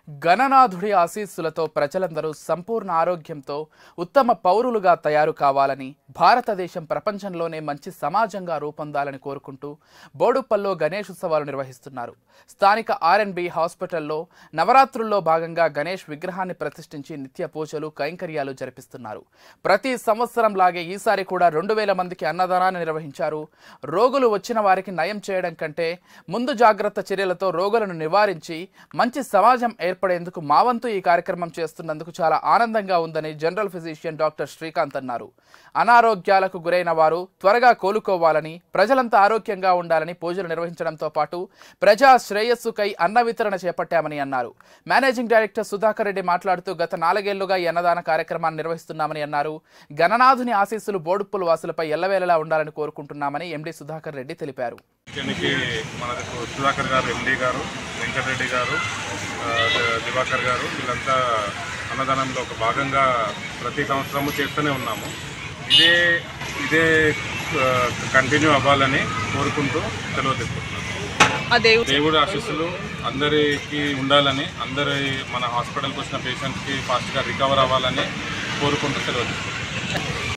గణనాథుడి ఆశీస్సులతో ప్రజలందరూ సంపూర్ణ ఆరోగ్యంతో ఉత్తమ పౌరులుగా తయారు కావాలని భారతదేశం ప్రపంచంలోనే మంచి సమాజంగా రూపొందాలని కోరుకుంటూ బోడుప్పల్లో గణేష్ ఉత్సవాలు నిర్వహిస్తున్నారు స్థానిక ఆర్ఎన్బి హాస్పిటల్లో నవరాత్రుల్లో భాగంగా గణేష్ విగ్రహాన్ని ప్రతిష్ఠించి నిత్య పూజలు కైంకర్యాలు జరిపిస్తున్నారు ప్రతి సంవత్సరం లాగే ఈసారి కూడా రెండు వేల మందికి అన్నదానాన్ని నిర్వహించారు రోగులు వచ్చిన వారికి నయం చేయడం కంటే ముందు జాగ్రత్త చర్యలతో రోగులను నివారించి మంచి సమాజం ఏర్పడేందుకు మా వంతు ఈ కార్యక్రమం చేస్తున్నందుకు చాలా ఆనందంగా ఉందని జనరల్ ఫిజిషియన్ డాక్టర్ శ్రీకాంత్ అన్నారు అనారోగ్యాలకు గురైన వారు త్వరగా కోలుకోవాలని ప్రజలంతా ఆరోగ్యంగా ఉండాలని పూజలు నిర్వహించడంతో పాటు ప్రజా శ్రేయస్సుకై అన్న వితరణ చేపట్టామని అన్నారు మేనేజింగ్ డైరెక్టర్ సుధాకర్ రెడ్డి మాట్లాడుతూ గత నాలుగేళ్లుగా ఈ అన్నదాన కార్యక్రమాన్ని నిర్వహిస్తున్నామని అన్నారు గణనాథుని ఆశీస్సులు బోడుప్పుల వాసులపై ఎల్లవేళలా ఉండాలని కోరుకుంటున్నామని ఎండి సుధాకర్ రెడ్డి తెలిపారు దీనికి మనకు సుధాకర్ గారు ఎండి గారు వెంకటరెడ్డి గారు ఆ, ద- దివాకర్ గారు వీళ్ళంతా అన్నదానంలో ఒక భాగంగా ప్రతి సంవత్సరము చేస్తూనే ఉన్నాము ఇదే ఇదే కంటిన్యూ అవ్వాలని కోరుకుంటూ సెలవు తీసుకుంటున్నాను ఆ దేవుడు దేవుడి ఆశీస్సులు అందరికీ ఉండాలని అందరి మన హాస్పిటల్కి వచ్చిన పేషెంట్స్కి ఫాస్ట్గా రికవర్ అవ్వాలని కోరుకుంటూ సెలవు తీసుకుంటున్నాను